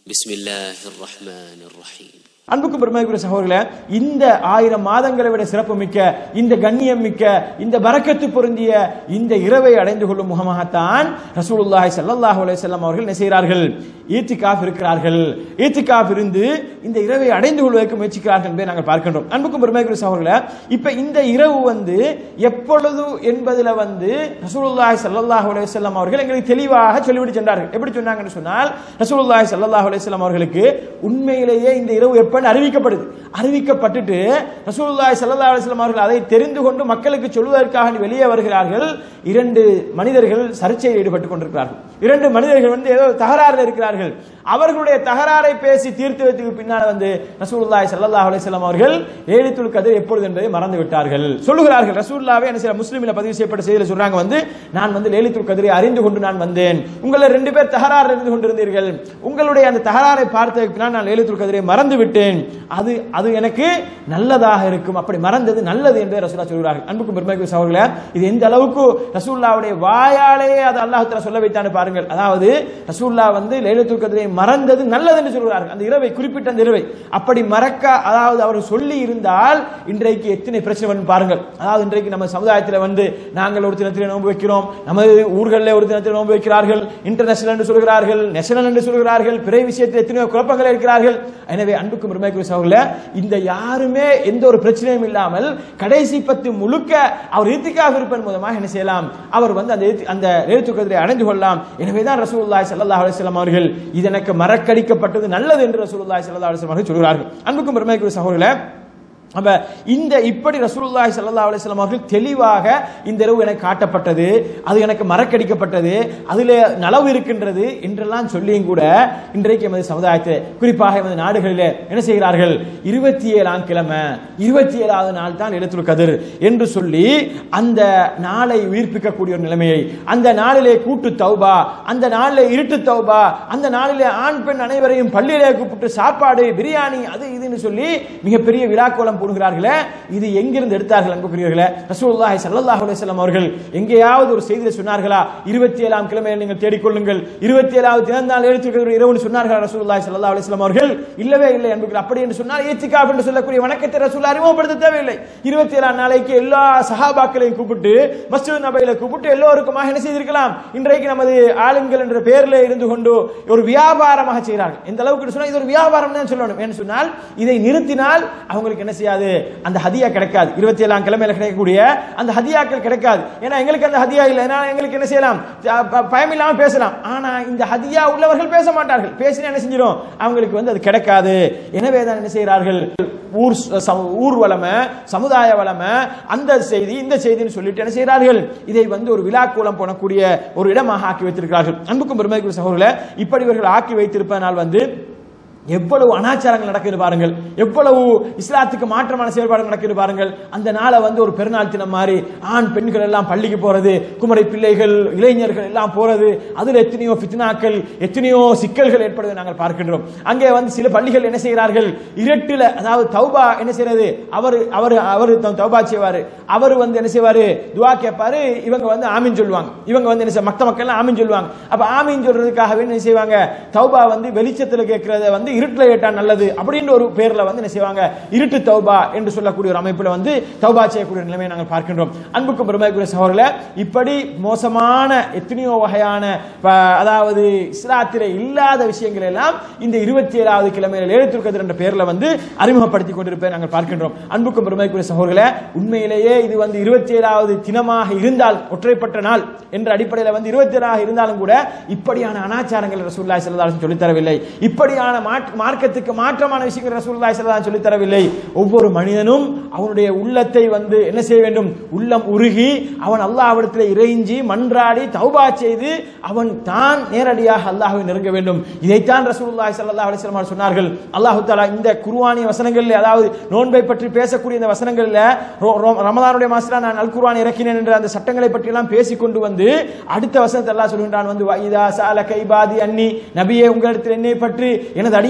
بسم الله الرحمن الرحيم அன்புக்கும் பெருமைக்குரிய சகோதரர்களே இந்த ஆயிரம் மாதங்களை விட சிறப்பு மிக்க இந்த கண்ணியம் மிக்க இந்த பரக்கத்து பொருந்திய இந்த இரவை அடைந்து கொள்ளும் முகமாகத்தான் ரசூலுல்லாஹி ஸல்லல்லாஹு அலைஹி வஸல்லம் அவர்கள் என்ன செய்கிறார்கள் ஈத்திகாஃப் இருக்கிறார்கள் ஈத்திகாஃப் இருந்து இந்த இரவை அடைந்து கொள்வதற்கு முயற்சிக்கிறார்கள் என்பதை நாங்கள் பார்க்கின்றோம் அன்புக்கும் பெருமைக்குரிய சகோதரர்களே இப்ப இந்த இரவு வந்து எப்பொழுது என்பதுல வந்து ரசூலுல்லாஹி ஸல்லல்லாஹு அலைஹி வஸல்லம் அவர்கள் எங்களுக்கு தெளிவாக சொல்லிவிட்டு சென்றார்கள் எப்படி சொன்னாங்கன்னு சொன்னால் ரசூலுல்லாஹி ஸல்லல்லாஹு அலைஹி வஸல்லம் அவர்களுக்கு உண்மையிலேயே இந்த இரவு எப்ப அறிவிக்கப்படுது அறிவிக்கப்பட்டுட்டு ரசூலுல்லாஹி ஸல்லல்லாஹு அலைஹி வஸல்லம் அவர்கள் அதை தெரிந்து கொண்டு மக்களுக்கு சொல்வதற்காக வெளியே வருகிறார்கள் இரண்டு மனிதர்கள் சர்ச்சையில் ஈடுபட்டுக் கொண்டிருக்கிறார்கள் இரண்டு மனிதர்கள் வந்து ஏதோ தகராறில் இருக்கிறார்கள் அவர்களுடைய தகராறை பேசி தீர்த்து வைத்ததுக்கு பின்னால் வந்து ரசூலுல்லாஹி ஸல்லல்லாஹு அலைஹி வஸல்லம் அவர்கள் லேலித்துல் கதிர் எப்பொழுது என்பதை மறந்து விட்டார்கள் சொல்லுகிறார்கள் ரசூலுல்லாஹ்வே என்ன செய்ய முஸ்லிமில் பதிவு செய்யப்பட்ட செய்தியில் சொல்றாங்க வந்து நான் வந்து லேலித்துல் கதிரை அறிந்து கொண்டு நான் வந்தேன் உங்களை ரெண்டு பேர் தகராறு இருந்து கொண்டிருந்தீர்கள் உங்களுடைய அந்த தகராறை பார்த்ததுக்கு பின்னால் நான் லேலித்துல் கதிரை மறந்து விட்டேன் அது அது எனக்கு நல்லதாக இருக்கும் அப்படி மறந்தது நல்லது என்று ரசூலா சொல்கிறார்கள் அன்புக்கும் பெருமைக்கு சகோதரர்களே இது எந்த அளவுக்கு ரசூல்லாவுடைய வாயாலேயே அது அல்லாஹ் சொல்ல வைத்தான்னு பாருங்கள் அதாவது ரசூல்லா வந்து லைலத்துல் கதிரை மறந்தது நல்லது என்று சொல்கிறார்கள் அந்த இரவை குறிப்பிட்ட அந்த இரவை அப்படி மறக்க அதாவது அவர் சொல்லி இருந்தால் இன்றைக்கு எத்தனை பிரச்சனை வரும் பாருங்கள் அதாவது இன்றைக்கு நம்ம சமுதாயத்தில் வந்து நாங்கள் ஒரு தினத்தில் நோன்பு வைக்கிறோம் நமது ஊர்களில் ஒரு தினத்தில் நோன்பு வைக்கிறார்கள் இன்டர்நேஷனல் என்று சொல்கிறார்கள் நேஷனல் என்று சொல்கிறார்கள் பிற விஷயத்தில் எத்தனையோ குழப்பங்கள் இருக்கிறார்கள் எனவே அன்புக்கும் பெருமைக்குரிய சகோதரர்களே இந்த யாருமே எந்த ஒரு பிரச்சனையும் இல்லாமல் கடைசி பத்து முழுக்க அவர் ஈத்திக்காக இருப்பதன் மூலமாக என்ன செய்யலாம் அவர் வந்து அந்த ஈத்தி- அந்த எழுத்துக்கதிரை அடைந்து கொள்ளலாம் எனவே தான் ரசூலுல்லாஹி ஸல்லல்லாஹு அலைஹி வஸல்லம் அவர்கள் இது எனக்கு மறக்கடிக்கப்பட்டது நல்லது என்று ரசூலுல்லாஹி ஸல்லல்லாஹு அலைஹி வஸல்லம் அவர்கள் சொல்கிறார்கள் அன்புக்கும் பெருமைக்குரிய சகோதரர்களே அப்ப இந்த இப்படி ரசூலுல்லாஹி ஸல்லல்லாஹு அலைஹி வஸல்லம் அவர்கள் தெளிவாக இந்த இரவு எனக்கு காட்டப்பட்டது அது எனக்கு மறக்கடிக்கப்பட்டது அதிலே நலவு இருக்கின்றது என்றெல்லாம் சொல்லியும் கூட இன்றைக்கு எமது சமுதாயத்தில் குறிப்பாக எமது நாடுகளிலே என்ன செய்கிறார்கள் இருபத்தி ஏழாம் கிழமை இருபத்தி ஏழாவது நாள் தான் எழுத்துல் கதிர் என்று சொல்லி அந்த நாளை உயிர்ப்பிக்கக்கூடிய ஒரு நிலைமையை அந்த நாளிலே கூட்டு தௌபா அந்த நாளிலே இருட்டு தௌபா அந்த நாளிலே ஆண் பெண் அனைவரையும் பள்ளியிலே கூப்பிட்டு சாப்பாடு பிரியாணி அது இதுன்னு சொல்லி மிகப்பெரிய விழாக்கோலம் போடுகிறார்களே இது எங்கிருந்து எடுத்தார்கள் அன்புக்குரியவர்களே ரசூலுல்லாஹி ஸல்லல்லாஹு அலைஹி வஸல்லம் அவர்கள் எங்கேயாவது ஒரு செய்தியில சொன்னார்களா இருபத்தி ஏழாம் கிழமையை நீங்கள் தேடிக்கொள்ளுங்கள் இருபத்தி ஏழாவது தினந்தால் எழுத்துக்கள் இரவுன்னு சொன்னார்களா ரசூலுல்லாஹி ஸல்லல்லாஹு அலைஹி வஸல்லம் அவர்கள் இல்லவே இல்லை அன்புகள் அப்படி என்று சொன்னால் ஏத்திகாப் என்று சொல்லக்கூடிய வணக்கத்தை ரசூல் அறிமுகப்படுத்த தேவையில்லை இருபத்தி ஏழாம் நாளைக்கு எல்லா சஹாபாக்களையும் கூப்பிட்டு மஸ்ஜித் நபையில கூப்பிட்டு எல்லோருக்குமாக என்ன செய்திருக்கலாம் இன்றைக்கு நமது ஆளுங்கள் என்ற பெயரில் இருந்து கொண்டு ஒரு வியாபாரமாக செய்கிறார்கள் எந்த அளவுக்கு சொன்னால் இது ஒரு வியாபாரம் தான் சொல்லணும் என்று சொன்னால் இதை நிறுத்தினால் அவங்களுக்கு என்ன செய்யாது அந்த ஹதியா கிடைக்காது இருபத்தி ஏழாம் கிழமையில கிடைக்கக்கூடிய அந்த ஹதியாக்கள் கிடைக்காது ஏன்னா எங்களுக்கு அந்த ஹதியா இல்லை ஏன்னா எங்களுக்கு என்ன செய்யலாம் ப- ப- பயம் இல்லாம பேசலாம் ஆனா இந்த ஹதியா உள்ளவர்கள் பேச மாட்டார்கள் பேசினா என்ன செஞ்சிடும் அவங்களுக்கு வந்து அது கிடைக்காது எனவே தான் என்ன செய்கிறார்கள் ஊர் ச- சம- ஊர் வளமை சமுதாய வளமை அந்த செய்தி இந்த செய்தின்னு சொல்லிட்டு என்ன செய்கிறார்கள் இதை வந்து ஒரு விழாக்கூலம் போனக்கூடிய ஒரு இடமாக ஆக்கி வைத்திருக்கிறார்கள் அன்புக்கும் பெருமைக்குரிய சகோதரர்களே இப்படி இவர்கள் ஆக்கி வைத்திருப்பதனால் வந்து எவ்வளவு அனாச்சாரங்கள் நடக்குது பாருங்கள் எவ்வளவு இஸ்லாத்துக்கு மாற்றமான செயல்பாடுகள் நடக்குது பாருங்கள் அந்த நாளை வந்து ஒரு பெருநாள் தினம் மாதிரி ஆண் பெண்கள் எல்லாம் பள்ளிக்கு போறது குமரை பிள்ளைகள் இளைஞர்கள் எல்லாம் போறது அதுல எத்தனையோ ஃபித்னாக்கள் எத்தனையோ சிக்கல்கள் ஏற்படுவதை நாங்கள் பார்க்கின்றோம் அங்கே வந்து சில பள்ளிகள் என்ன செய்கிறார்கள் இரட்டில அதாவது தௌபா என்ன செய்யறது அவர் அவர் அவர் தௌபா செய்வாரு அவர் வந்து என்ன செய்வாரு துவா கேட்பாரு இவங்க வந்து ஆமீன் சொல்லுவாங்க இவங்க வந்து என்ன செய்ய மத்த மக்கள் எல்லாம் ஆமீன் சொல்லுவாங்க அப்ப ஆமீன் சொல்றதுக்காகவே என்ன செய்வாங்க தௌபா வந்து வெளிச்சத்துல கேட்கறத வந்து இருட்டுல கேட்டா நல்லது அப்படின்ற ஒரு பேர்ல வந்து என்ன செய்வாங்க இருட்டு தௌபா என்று சொல்லக்கூடிய ஒரு அமைப்புல வந்து தௌபா செய்யக்கூடிய நிலைமையை நாங்கள் பார்க்கின்றோம் அன்புக்கும் பெருமைக்குரிய சகோதரர்களே இப்படி மோசமான எத்தனையோ வகையான ப- அதாவது இஸ்லாத்திலே இல்லாத விஷயங்கள் எல்லாம் இந்த இருபத்தி ஏழாவது கிழமையில் எழுத்துக்கிறது என்ற பேர்ல வந்து அறிமுகப்படுத்தி கொண்டிருப்பதை நாங்கள் பார்க்கின்றோம் அன்புக்கும் பெருமைக்குரிய சகோதரர்களே உண்மையிலேயே இது வந்து இருபத்தி ஏழாவது தினமாக இருந்தால் ஒற்றைப்பட்ட நாள் என்ற அடிப்படையில் வந்து இருபத்தி ஏழாக இருந்தாலும் கூட இப்படியான அனாச்சாரங்கள் ரசூல்லாய் செல்லதாலும் சொல்லித் தரவில்லை இப்படியான மாற்று- மார்க்கத்துக்கு மாற்றமான விஷயங்கள் ரசூல்லாய் செல்லதாலும் சொல்லித் தரவில்லை ஒவ்வொரு மனிதனும் அவனுடைய உள்ளத்தை வந்து என்ன செய்ய வேண்டும் உள்ளம் உருகி அவன் அல்லாஹ்விடத்தில் இறைஞ்சி மன்றாடி தௌபா செய்து அவன் தான் நேரடியாக அல்லாஹ்வை நெருங்க வேண்டும் இதைத்தான் ரசூலுல்லாஹி ஸல்லல்லாஹு அலைஹி வஸல்லம் சொன்னார்கள் அல்லாஹ் தஆலா இந்த குர்ஆனிய வசனங்களில் அதாவது நோன்பை பற்றி பேசக்கூடிய இந்த வசனங்களில் ரொ- ரொ- ரமதானுடைய மாசத்துல நான் அல் குர்ஆன் இறக்கினேன் என்ற அந்த சட்டங்களை பற்றி எல்லாம் பேசிக் கொண்டு வந்து அடுத்த வசனத்தை அல்லாஹ் சொல்கின்றான் வந்து இதா சால கைபாதி அன்னி நபியே உங்களிடத்தில் என்னை பற்றி எனது அடியார்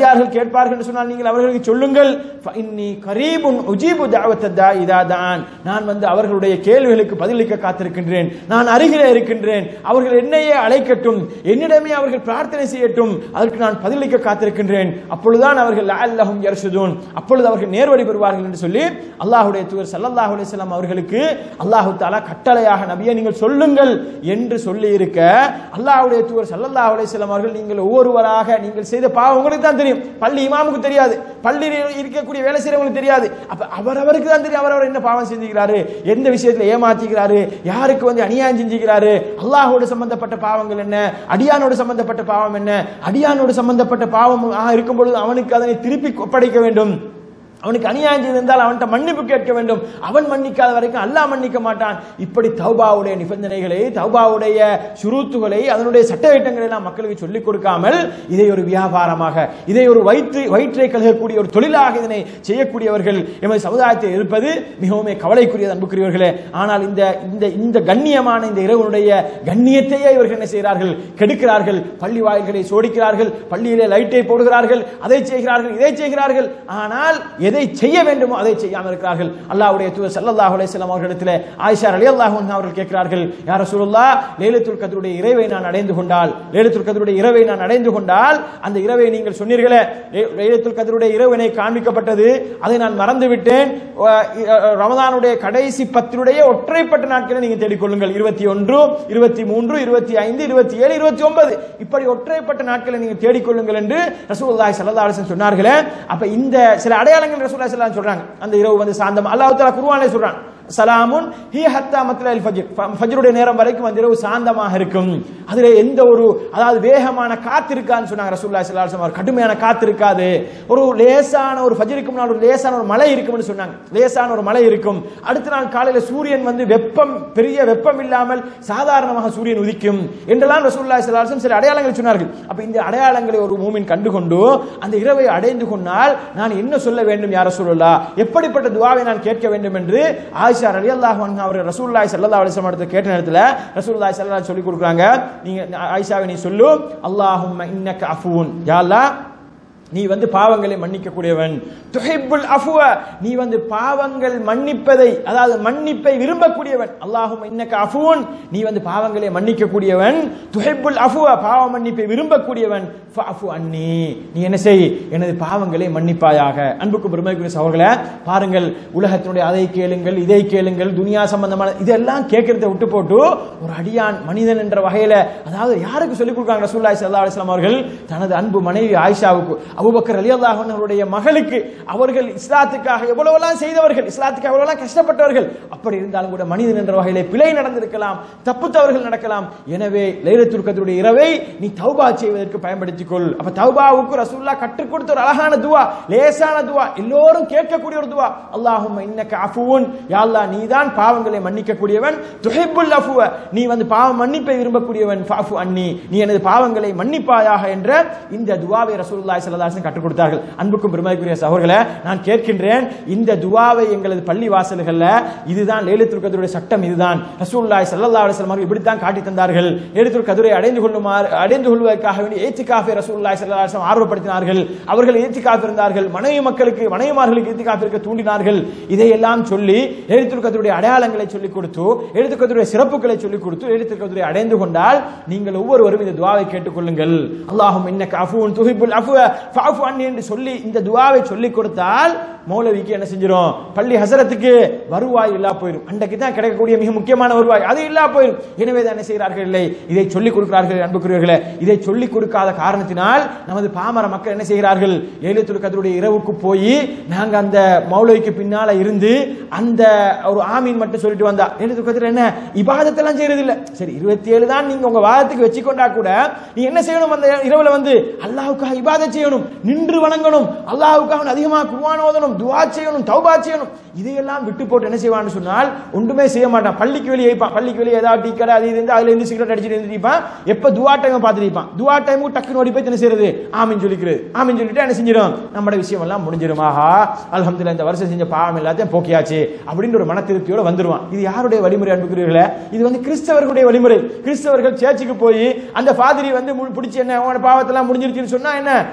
அடியார்கள் கேட்பார்கள் என்று சொன்னால் நீங்கள் அவர்களுக்கு சொல்லுங்கள் இன்னி கரீபுன் உஜீபு தாவத்தா இதாதான் நான் வந்து அவர்களுடைய கேள்விகளுக்கு பதிலளிக்க காத்திருக்கின்றேன் நான் அருகிலே இருக்கின்றேன் அவர்கள் என்னையே அழைக்கட்டும் என்னிடமே அவர்கள் பிரார்த்தனை செய்யட்டும் அதற்கு நான் பதிலளிக்க காத்திருக்கின்றேன் அப்பொழுதுதான் அவர்கள் லஅல்லஹும் யர்ஷுதூன் அப்பொழுது அவர்கள் நேர்வழி பெறுவார்கள் என்று சொல்லி அல்லாஹ்வுடைய தூதர் ஸல்லல்லாஹு அலைஹி வஸல்லம் அவர்களுக்கு அல்லாஹு தஆலா கட்டளையாக நபியே நீங்கள் சொல்லுங்கள் என்று சொல்லி இருக்க அல்லாஹ்வுடைய தூதர் ஸல்லல்லாஹு அலைஹி வஸல்லம் அவர்கள் நீங்கள் ஒவ்வொருவராக நீங்கள் செய்த பாவம் உங்களுக்கு தான் தெரியும் பள்ளி இமாமுக்கு தெரியாது பள்ளியில் இருக்கக்கூடிய வேலை செய்யறவங்களுக்கு தெரியாது அப்ப அவரவருக்கு தான் தெரியும் அவரவர் என்ன பாவம் செஞ்சுக்கிறாரு எந்த விஷயத்துல ஏமாத்திக்கிறாரு யாருக்கு வந்து அநியாயம் செஞ்சுக்கிறாரு அல்லாஹோடு சம்பந்தப்பட்ட பாவங்கள் என்ன அடியானோடு சம்பந்தப்பட்ட பாவம் என்ன அடியானோடு சம்பந்தப்பட்ட பாவம் ஆக இருக்கும் பொழுது அவனுக்கு அதனை திருப்பி ஒப்படைக்க வேண்டும் அவனுக்கு அநியாயம் செய்திருந்தால் அவன்கிட்ட மன்னிப்பு கேட்க வேண்டும் அவன் மன்னிக்காத வரைக்கும் அல்லாஹ் மன்னிக்க மாட்டான் இப்படி தௌபாவுடைய நிபந்தனைகளை தௌபாவுடைய சுருத்துகளை அதனுடைய சட்டத்திட்டங்களை எல்லாம் மக்களுக்கு சொல்லிக் கொடுக்காமல் இதை ஒரு வியாபாரமாக இதை ஒரு வயிற்று வயிற்றை கழுகக்கூடிய ஒரு தொழிலாக இதனை செய்யக்கூடியவர்கள் எமது சமுதாயத்தில் இருப்பது மிகவும் கவலைக்குரியது அன்புக்குரியவர்களே ஆனால் இந்த இந்த இந்த கண்ணியமான இந்த இரவனுடைய கண்ணியத்தையே இவர்கள் என்ன செய்கிறார்கள் கெடுக்கிறார்கள் பள்ளி வாயில்களை சோடிக்கிறார்கள் பள்ளியிலே லைட்டை போடுகிறார்கள் அதை செய்கிறார்கள் இதை செய்கிறார்கள் ஆனால் எதை செய்ய வேண்டுமோ அதை செய்யாமல் இருக்கிறார்கள் அல்லாஹ்வுடைய தூதர் ஸல்லல்லாஹு அலைஹி வஸல்லம் அவர்களிடத்தில் ஆயிஷா ரலியல்லாஹு அன்ஹா அவர்கள் கேட்கிறார்கள் யா ரசூலுல்லாஹ் லைலத்துல் கத்ருடைய இரவை நான் அடைந்து கொண்டால் லைலத்துல் கத்ருடைய இரவை நான் அடைந்து கொண்டால் அந்த இரவை நீங்கள் சொன்னீர்களே லை- லைலத்துல் கத்ருடைய இரவினை காண்பிக்கப்பட்டது அதை நான் மறந்து விட்டேன் அஹ் ரமதானுடைய கடைசி பத்தினுடைய ஒற்றைப்பட்ட நாட்களை நீங்க தேடிக்கொள்ளுங்கள் இருபத்தி ஒன்று இருபத்தி மூன்று இருபத்தி ஐந்து இருபத்தி ஏழு இருபத்தி ஒன்பது இப்படி ஒற்றைப்பட்ட நாட்களை நீங்க தேடிக்கொள்ளுங்கள் என்று ரசூலுல்லாஹி ஸல்லல்லாஹு அலைஹி வஸல்லம் சொன்னார்களே அப்ப இந்த சில அடையாளங்கள் ரசூலுல்லாஹி ஸல்லல்லாஹு அலைஹி வஸல்லம் சொல்றாங்க அந்த இரவு வந்து சாந்தம் அல்லாஹ் தஆலா குர்ஆனிலே சொல்றான் சலாமுன் ஹி ஹத்தா மத்லல் ஃபஜ்ர் ஃப- ஃபஜ்ருடைய நேரம் வரைக்கும் அந்த இரவு சாந்தமாக இருக்கும் அதுல எந்த ஒரு அதாவது வேகமான காத்து இருக்கான்னு சொன்னாங்க ரசூலுல்லாஹி ஸல்லல்லாஹு அலைஹி வஸல்லம் கடுமையான காத்து இருக்காது ஒரு லேசான ஒரு ஃபஜ்ருக்கு முன்னால் ஒரு லேசான ஒரு மழை இருக்கும்னு சொன்னாங்க லேசான ஒரு மழை இருக்கும் அடுத்த நாள் காலையில சூரியன் வந்து வெப்பம் பெரிய வெப்பம் இல்லாமல் சாதாரணமாக சூரியன் உதிக்கும் என்றெல்லாம் ரசூலுல்லாஹி ஸல்லல்லாஹு அலைஹி வஸல்லம் சில அடையாளங்கள் சொன்னார்கள் அப்ப இந்த அடையாளங்களை ஒரு மூமின் கண்டுகொண்டு அந்த இரவை அடைந்து கொண்டால் நான் என்ன சொல்ல வேண்டும் யார் ரசூலுல்லாஹ் எப்படிப்பட்ட துஆவை நான் கேட்க வேண்டும் என்று ஆயிஷா ரலியல்லாஹு அன்ஹா அவர்கள் ரசூலுல்லாஹி ஸல்லல்லாஹு அலைஹி வஸல்லம் இடத்துல கேட்ட நேரத்தில் ரசூலுல்லாஹி ஸல்லல்லாஹு அலைஹி வஸல்லம் சொல்லி கொடுக்குறாங்க நீங்க ஆயிஷாவை நீ சொல்லு அல்லாஹும்ம இன்னக அஃபூன் யா அல்லாஹ் நீ வந்து பாவங்களை மன்னிக்கக்கூடியவன் துஹிப்புல் அஃபுவ நீ வந்து பாவங்கள் மன்னிப்பதை அதாவது மன்னிப்பை விரும்பக்கூடியவன் அல்லாஹும் இன்னக்க அஃபுவன் நீ வந்து பாவங்களை மன்னிக்கக்கூடியவன் துஹிப்புல் அஃபுவ பாவ மன்னிப்பை விரும்பக்கூடியவன் ஃபஅஃபு அன்னி நீ என்ன செய் எனது பாவங்களை மன்னிப்பாயாக அன்புக்கு பெருமைக்குரிய சகோதரர்களே பாருங்கள் உலகத்தினுடைய அதை கேளுங்கள் இதை கேளுங்கள் துனியா சம்பந்தமான இதெல்லாம் கேட்கறத விட்டு போட்டு ஒரு அடியான் மனிதன் என்ற வகையில அதாவது யாருக்கு சொல்லிக் கொடுக்குறாங்க ரசூலுல்லாஹி ஸல்லல்லாஹு அலைஹி வஸல்லம் அவர்கள் தனது அன்பு மனைவி ஆயிஷாவுக்கு அபூபக்கர் ரலியல்லாஹு அன்ஹு அவருடைய மகளுக்கு அவர்கள் இஸ்லாத்துக்காக எவ்வளவெல்லாம் செய்தவர்கள் இஸ்லாத்துக்கு எவ்வளவெல்லாம் கஷ்டப்பட்டவர்கள் அப்படி இருந்தாலும் கூட மனிதன் என்ற வகையிலே பிழை நடந்திருக்கலாம் தப்பு தவறுகள் நடக்கலாம் எனவே லைலத்துல் கத்ருடைய இரவை நீ தௌபா செய்வதற்கு பயன்படுத்திக் கொள் அப்ப தௌபாவுக்கு ரசூல்லா கற்றுக் கொடுத்த ஒரு அழகான துவா லேசான துவா எல்லோரும் கேட்கக்கூடிய ஒரு துவா அல்லாஹும்ம இன்னக அஃபுவன் யா அல்லாஹ் நீதான் பாவங்களை மன்னிக்கக்கூடியவன் துஹிப்புல் அஃபுவ நீ வந்து பாவ மன்னிப்பை விரும்பக்கூடியவன் ஃபஅஃபு அன்னி நீ எனது பாவங்களை மன்னிப்பாயாக என்ற இந்த துவாவை ரசூலுல்லாஹி ஸல்லல்லாஹு அலைஹி வஸல்லம் கற்றுக் கொடுத்தார்கள் அன்புக்கும் பெருமைக்குரிய சகோதரர்களே நான் கேட்கின்றேன் இந்த துவாவை எங்களது பள்ளி வாசல்கள்ல இதுதான் லைலத்துல் கத்ருடைய சட்டம் இதுதான் ரசூலுல்லாஹி ஸல்லல்லாஹு அலைஹி வஸல்லம் அவர்கள் இப்படித்தான் காட்டி தந்தார்கள் லைலத்துல் கத்ரை அடைந்து கொள்ளுமாறு அடைந்து கொள்வதற்காக வேண்டி ஏத்திகாஃபை ரசூலுல்லாஹி ஸல்லல்லாஹு அலைஹி வஸல்லம் ஆர்வப்படுத்தினார்கள் அவர்கள் ஏத்திகாஃப் இருந்தார்கள் மனைவி மக்களுக்கு மனைவிமார்களுக்கு ஏத்திகாஃப் இருக்க தூண்டினார்கள் இதையெல்லாம் சொல்லி லைலத்துல் கத்ருடைய அடையாளங்களை சொல்லிக் கொடுத்து லைலத்துல் கத்ருடைய சிறப்புகளை சொல்லிக் கொடுத்து லைலத்துல் கத்ரை அடைந்து கொண்டால் நீங்கள் ஒவ்வொருவரும் இந்த துவாவை கேட்டுக்கொள்ளுங்கள் அல்லாஹும் இன்னக அஃபுன் துஹிப்புல் அஃபுவ ஃபஅஃபு அன்னி என்று சொல்லி இந்த துவாவை சொல்லி கொடுத்தால் மௌலவிக்கு என்ன செஞ்சிரும் பள்ளி ஹசரத்துக்கு வருவாய் இல்லா போயிடும் அன்றைக்கு தான் கிடைக்கக்கூடிய மிக முக்கியமான வருவாய் அது இல்லா போயிடும் எனவே தான் என்ன செய்கிறார்கள் இல்லை இதை சொல்லிக் கொடுக்கிறார்கள் அன்புக்குரியவர்களே இதை சொல்லிக் கொடுக்காத காரணத்தினால் நமது பாமர மக்கள் என்ன செய்கிறார்கள் ஏழுத்துல் கதருடைய இரவுக்கு போய் நாங்க அந்த மௌலவிக்கு பின்னால இருந்து அந்த ஒரு ஆமீன் மட்டும் சொல்லிட்டு வந்தா ஏழுத்துல் கதிர் என்ன இபாதத்தெல்லாம் செய்யறது இல்ல சரி இருபத்தி ஏழு தான் நீங்க உங்க வாதத்துக்கு வச்சுக்கொண்டா கூட நீ என்ன செய்யணும் அந்த இரவுல வந்து அல்லாஹ்வுக்காக இபாதத் செய்யணும் நின்று வணங்கணும் அல்லாஹ்வுக்காக அதிகமா குர்ஆன் ஓதணும் துஆ செய்யணும் தௌபா செய்யணும் இதையெல்லாம் விட்டு போட்டு என்ன செய்வான்னு சொன்னால் ஒன்றுமே செய்ய மாட்டான் பள்ளிக்கு வெளியே இருப்பான் பள்ளிக்கு வெளியே ஏதாவது டீ கடை அது இது இருந்து அதுல இருந்து சிகரெட் அடிச்சுட்டு இருந்திருப்பான் எப்ப துவா டைம் பார்த்துட்டு இருப்பான் துவா டைமுக்கு டக்குன்னு ஓடி போய் என்ன செய்யறது ஆமின் சொல்லிக்கிறது ஆமின் சொல்லிட்டு என்ன செஞ்சிடும் நம்மட விஷயம் எல்லாம் முடிஞ்சிடும் ஆஹா அல்ஹம்துலில்லாஹ் இந்த வருஷம் செஞ்ச பாவம் எல்லாத்தையும் போக்கியாச்சு அப்படின்னு ஒரு மன திருப்தியோட வந்துருவான் இது யாருடைய வழிமுறை அன்புக்குரியவர்களே இது வந்து கிறிஸ்தவர்களுடைய வழிமுறை கிறிஸ்தவர்கள் சேர்ச்சுக்கு போய் அந்த ஃபாதிரி வந்து மு- பிடிச்சி என்ன உன பாவத்தெல்லாம் முடிஞ்சிருச்சுன்னு சொன்னா என்ன முடிஞ்சிருச்சு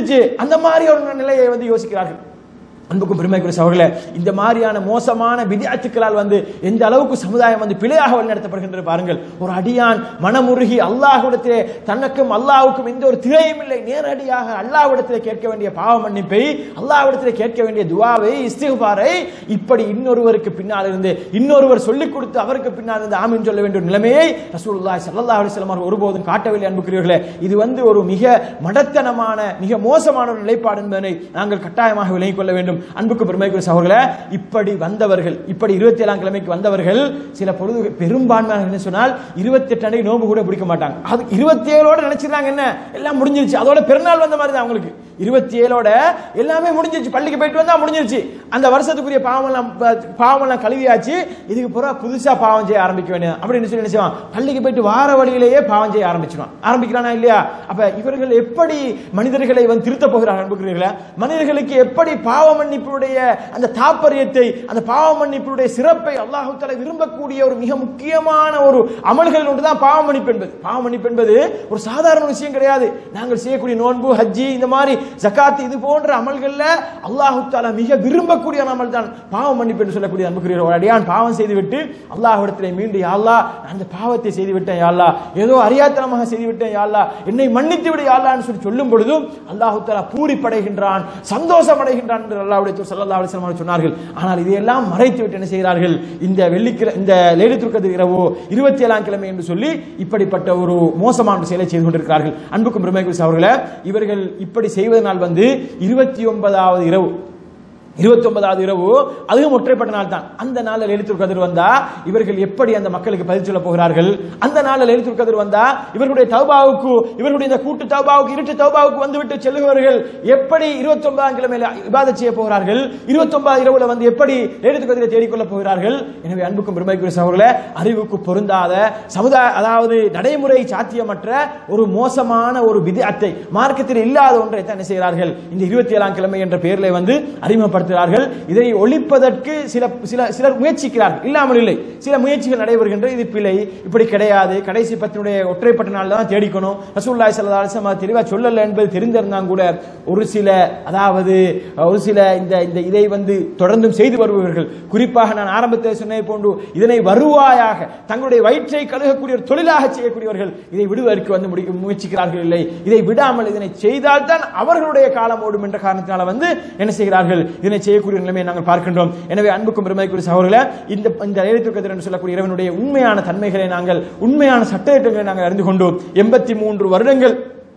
முடிஞ்சிருச்சு அந்த மாதிரி ஒரு நிலையை வந்து யோசிக்கிறார்கள் அன்புக்கும் பெருமைக்குரிய சகோதரர்களே இந்த மாதிரியான மோசமான விதியாத்துக்களால் வந்து எந்த அளவுக்கு சமுதாயம் வந்து பிழையாக வழிநடத்தப்படுகின்றது பாருங்கள் ஒரு அடியான் மனமுருகி அல்லாஹ்விடத்திலே தனக்கும் அல்லாஹ்வுக்கும் எந்த ஒரு திரையும் இல்லை நேரடியாக அல்லாஹ்விடத்திலே கேட்க வேண்டிய பாவ மன்னிப்பை அல்லாஹ்விடத்திலே கேட்க வேண்டிய துவாவை இஸ்திஃபாரை இப்படி இன்னொருவருக்கு பின்னால் இருந்து இன்னொருவர் சொல்லிக் கொடுத்து அவருக்கு பின்னால் இருந்து ஆமீன் சொல்ல வேண்டிய ஒரு நிலைமையை ரசூலுல்லாஹி ஸல்லல்லாஹு அலைஹி வஸல்லம் அவர்கள் ஒருபோதும் காட்டவில்லை அன்புக்குரியவர்களே இது வந்து ஒரு மிக மடத்தனமான மிக மோசமான ஒரு நிலைப்பாடு என்பதனை நாங்கள் கட்டாயமாக விலகிக் கொள்ள வேண்டும் அன்புக்கு பெருமைக்குரிய சகோதரர்களே இப்படி வந்தவர்கள் இப்படி இருபத்தி ஏழாம் கிழமைக்கு வந்தவர்கள் சில பொழுது பெரும்பான்மையான என்ன சொன்னால் இருபத்தி எட்டு அன்னைக்கு நோம்பு கூட பிடிக்க மாட்டாங்க அது இருபத்தி ஏழோட நினைச்சிருந்தாங்க என்ன எல்லாம் முடிஞ்சிருச்சு அதோட பெருநாள் வந்த மாதிரி தான் அவங்களுக்கு இருபத்தி ஏழோட எல்லாமே முடிஞ்சிருச்சு பள்ளிக்கு போயிட்டு வந்தா முடிஞ்சிருச்சு அந்த வருஷத்துக்குரிய பாவமெல்லாம் பாவமெல்லாம் கழுவியாச்சு இதுக்கு பிறகு புதுசா பாவம் செய்ய ஆரம்பிக்க வேண்டியது அப்படின்னு சொல்லி என்ன செய்வான் பள்ளிக்கு போயிட்டு வார வழியிலேயே பாவம் செய்ய ஆரம்பிச்சிடுவான் ஆரம்பிக்கிறானா இல்லையா அப்ப இவர்கள் எப்படி மனிதர்களை வந்து திருத்த போகிறார்கள் அன்புக்கிறீர்களா மனிதர்களுக்கு எப்படி பாவ மன்னிப்புடைய அந்த தாற்பயத்தை அந்த பாவ மன்னிப்புடைய சிறப்பை அல்லாஹு தஆலா விரும்பக்கூடிய ஒரு மிக முக்கியமான ஒரு அமல்கள் ஒன்றுதான் பாவ மன்னிப்பு என்பது பாவ மன்னிப்பு என்பது ஒரு சாதாரண விஷயம் கிடையாது நாங்கள் செய்யக்கூடிய நோன்பு ஹஜ்ஜி இந்த மாதிரி ஜகாத் இது போன்ற அமல்கள்ல அல்லாஹு தஆலா மிக விரும்பக்கூடிய ஒரு அமல் தான் பாவ மன்னிப்பு என்று சொல்லக்கூடிய அன்புக்குரிய ஒரு அடியான் பாவம் செய்துவிட்டு அல்லாஹ்விடத்திலே மீண்டு யா அல்லாஹ் நான் இந்த பாவத்தை செய்து விட்டேன் யா அல்லாஹ் ஏதோ அறியாத்தனமாக செய்து விட்டேன் யா அல்லாஹ் என்னை மன்னித்து விடு யா அல்லாஹ்னு சொல்லி சொல்லும் பொழுதும் அல்லாஹு தஆலா பூரிப்படைகின்றான் சந்தோஷமடைகின்றான் என்று அல்லாஹ்வுடைய தூதர் ஸல்லல்லாஹு அலைஹி வஸல்லம் அவர்கள் சொன்னார்கள் ஆனால் இதையெல்லாம் மறைத்து விட்டு என்ன செய்கிறார்கள் இந்த வெள்ளிக்கிழமை இந்த லைலத்துல் கத்ர் இரவு இருபத்தி ஏழாம் கிழமை என்று சொல்லி இப்படிப்பட்ட ஒரு மோசமான ஒரு செயலை செய்து கொண்டிருக்கிறார்கள் அன்புக்கும் பெருமைக்குரிய அவர்களே இவர்கள் இப்படி செய்வதனால் வந்து இருபத்தி ஒன்பதாவது இரவு இருபத்தி ஒன்பதாவது இரவு அதுவும் ஒற்றைப்பட்ட நாள் தான் அந்த நாளில் எழுத்துர் கதிர் வந்தா இவர்கள் எப்படி அந்த மக்களுக்கு பதில் சொல்ல போகிறார்கள் அந்த நாளில் எழுத்துர் கதிர் வந்தா இவர்களுடைய தௌபாவுக்கு இவர்களுடைய இந்த கூட்டு தௌபாவுக்கு இருட்டு தௌபாவுக்கு வந்துவிட்டு செல்லுபவர்கள் எப்படி இருபத்தி ஒன்பதாம் கிழமையில இபாதத் செய்ய போகிறார்கள் இருபத்தி ஒன்பது இரவுல வந்து எப்படி எழுத்து கதிரை தேடிக்கொள்ள போகிறார்கள் எனவே அன்புக்கும் பெருமைக்குரிய சகோதரர்களே அறிவுக்கு பொருந்தாத சமுதாய அதாவது நடைமுறை சாத்தியமற்ற ஒரு மோசமான ஒரு விதத்தை மார்க்கத்தில் இல்லாத ஒன்றை தான் என்ன செய்கிறார்கள் இந்த இருபத்தி ஏழாம் கிழமை என்ற பெயரில் வந்து அறிமுகப்படுத்த பயன்படுத்துகிறார்கள் இதை ஒழிப்பதற்கு சில சில சிலர் முயற்சிக்கிறார்கள் இல்லாமல் இல்லை சில முயற்சிகள் நடைபெறுகின்ற இது பிழை இப்படி கிடையாது கடைசி பத்தினுடைய ஒற்றைப்பட்ட நாள் தான் தேடிக்கணும் ரசூல்லாய் சல்லா அலிஸ்லாம் தெளிவாக சொல்லல என்பது தெரிந்திருந்தாங்க கூட ஒரு சில அதாவது ஒரு சில இந்த இந்த இதை வந்து தொடர்ந்தும் செய்து வருபவர்கள் குறிப்பாக நான் ஆரம்பத்தில் சொன்னதை போன்று இதனை வருவாயாக தங்களுடைய வயிற்றை கழுகக்கூடிய ஒரு தொழிலாக செய்யக்கூடியவர்கள் இதை விடுவதற்கு வந்து முடிக்க முயற்சிக்கிறார்கள் இல்லை இதை விடாமல் இதனை செய்தால்தான் அவர்களுடைய காலம் ஓடும் என்ற காரணத்தினால வந்து என்ன செய்கிறார்கள் இதனை செய்யக்கூடிய நிலைமையை நாங்கள் பார்க்கின்றோம் எனவே அன்புக்கும் பெருமைக்குரிய சகோதரர்களே இந்த இந்த லைலத்துல் என்று சொல்லக்கூடிய இறைவனுடைய உண்மையான தன்மைகளை நாங்கள் உண்மையான சட்டத்திட்டங்களை நாங்கள் அறிந்து கொண்டோம் எண்பத்தி மூன்று வருடங்கள்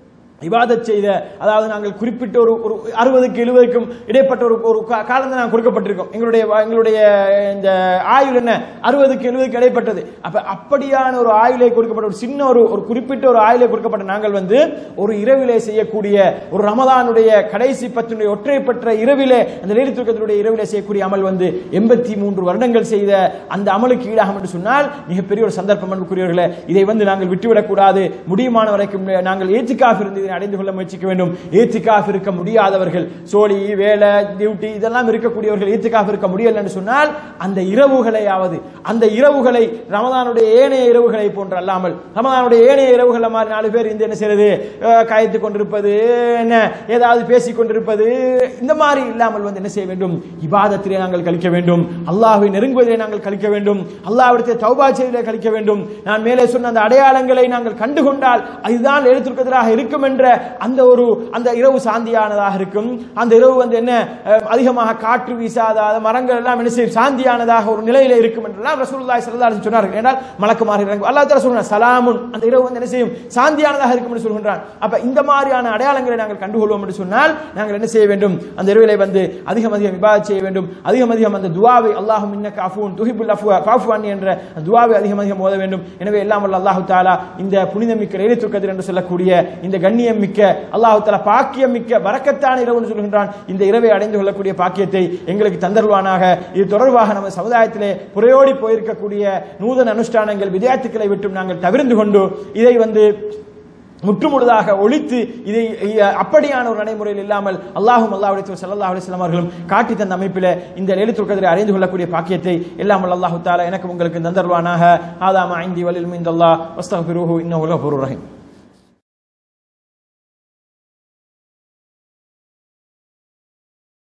இபாதத் செய்த அதாவது நாங்கள் குறிப்பிட்ட ஒரு ஒரு அறுபதுக்கு எழுபதுக்கும் இடைப்பட்ட ஒரு ஒரு காலம் தான் நாங்கள் கொடுக்கப்பட்டிருக்கோம் எங்களுடைய எங்களுடைய இந்த ஆயுள் என்ன அறுபதுக்கு எழுபதுக்கு இடைப்பட்டது அப்ப அப்படியான ஒரு ஆயுளை கொடுக்கப்பட்ட ஒரு சின்ன ஒரு ஒரு குறிப்பிட்ட ஒரு ஆயுளை கொடுக்கப்பட்ட நாங்கள் வந்து ஒரு இரவிலே செய்யக்கூடிய ஒரு ரமதானுடைய கடைசி பத்தினுடைய ஒற்றைப்பட்ட இரவிலே அந்த லேடித்துக்கத்தினுடைய இரவிலே செய்யக்கூடிய அமல் வந்து எண்பத்தி மூன்று வருடங்கள் செய்த அந்த அமலுக்கு ஈடாகும் என்று சொன்னால் மிகப்பெரிய ஒரு சந்தர்ப்பம் அன்புக்குரியவர்களே இதை வந்து நாங்கள் விட்டுவிடக் கூடாது முடியுமான வரைக்கும் நாங்கள் ஏற்றுக்காக இருந்து இதனை அடைந்து கொள்ள முயற்சிக்க வேண்டும் ஏத்திகாஃப் இருக்க முடியாதவர்கள் சோழி வேலை டியூட்டி இதெல்லாம் இருக்கக்கூடியவர்கள் ஏத்திகாஃப் இருக்க முடியல என்று சொன்னால் அந்த இரவுகளையாவது அந்த இரவுகளை ரமதானுடைய ஏனைய இரவுகளை போன்று அல்லாமல் ரமதானுடைய ஏனைய இரவுகளை மாதிரி நாலு பேர் இந்த என்ன செய்யறது காய்த்து கொண்டிருப்பது என்ன ஏதாவது பேசிக் கொண்டிருப்பது இந்த மாதிரி இல்லாமல் வந்து என்ன செய்ய வேண்டும் இபாதத்திலே நாங்கள் கழிக்க வேண்டும் அல்லாஹ்வை நெருங்குவதிலே நாங்கள் கழிக்க வேண்டும் அல்லாஹ்விடத்தை தௌபா செய்வதிலே கழிக்க வேண்டும் நான் மேலே சொன்ன அந்த அடையாளங்களை நாங்கள் கண்டுகொண்டால் அதுதான் எழுத்திருக்கிறதாக இருக்கும் என்ற அந்த ஒரு அந்த இரவு சாந்தியானதாக இருக்கும் அந்த இரவு வந்து என்ன அதிகமாக காற்று வீசாத மரங்கள் எல்லாம் என்ன செய்யும் சாந்தியானதாக ஒரு நிலையில இருக்கும் என்றெல்லாம் ரசூலுல்லாஹி ஸல்லல்லாஹு அலைஹி சொன்னார்கள் என்றால் மலக்குமார் இறங்கும் அல்லாஹ் தஆலா சொல்றான் சலாமுன் அந்த இரவு வந்து என்ன செய்யும் சாந்தியானதாக இருக்கும் என்று சொல்கின்றான் அப்ப இந்த மாதிரியான அடையாளங்களை நாங்கள் கண்டுகொள்வோம் என்று சொன்னால் நாங்கள் என்ன செய்ய வேண்டும் அந்த இரவிலே வந்து அதிகம் அதிகம் விவாதம் செய்ய வேண்டும் அதிகம் அதிகம் அந்த துவாவை அல்லாஹும் இன்னக்க அஃபூன் துஹிபுல் அஃபுவா பாஃபு அன்னி என்ற துவாவை அதிகம் அதிகம் ஓத வேண்டும் எனவே எல்லாம் வல்ல அல்லாஹு தாலா இந்த புனிதமிக்க லைலத்துல் கதிர் என்று சொல்லக்கூடிய இந்த கண்ணியம் மிக்க அல்லாஹு தாலா பாக்கியம் மிக்க வரக்கத்தான இரவு சொல்கின்றான் இந்த இரவை அடைந்து கொள்ளக்கூடிய பாக்கியத்தை எங்களுக்கு தந்தருவானாக இது தொடர்பாக நம்ம சமுதாயத்திலே புறையோடி போயிருக்கக்கூடிய நூதன அனுஷ்டானங்கள் விளையாட்டுக்களை விட்டும் நாங்கள் தவிர்ந்து கொண்டு இதை வந்து முற்றுமுழுதாக ஒழித்து இதை அப்படியான ஒரு நடைமுறையில் இல்லாமல் அல்லாஹும் அல்லாஹுடைய சல்லா அலிஸ்லாம் அவர்களும் காட்டி தந்த அமைப்பில் இந்த எழுத்து கதிரை அறிந்து கொள்ளக்கூடிய பாக்கியத்தை எல்லாம் அல்லாஹு தாலா எனக்கு உங்களுக்கு தந்தருவானாக ஆதாமா ஐந்தி வலில் மீந்தல்லா வஸ்தகுருஹு இன்னும் ரஹீம்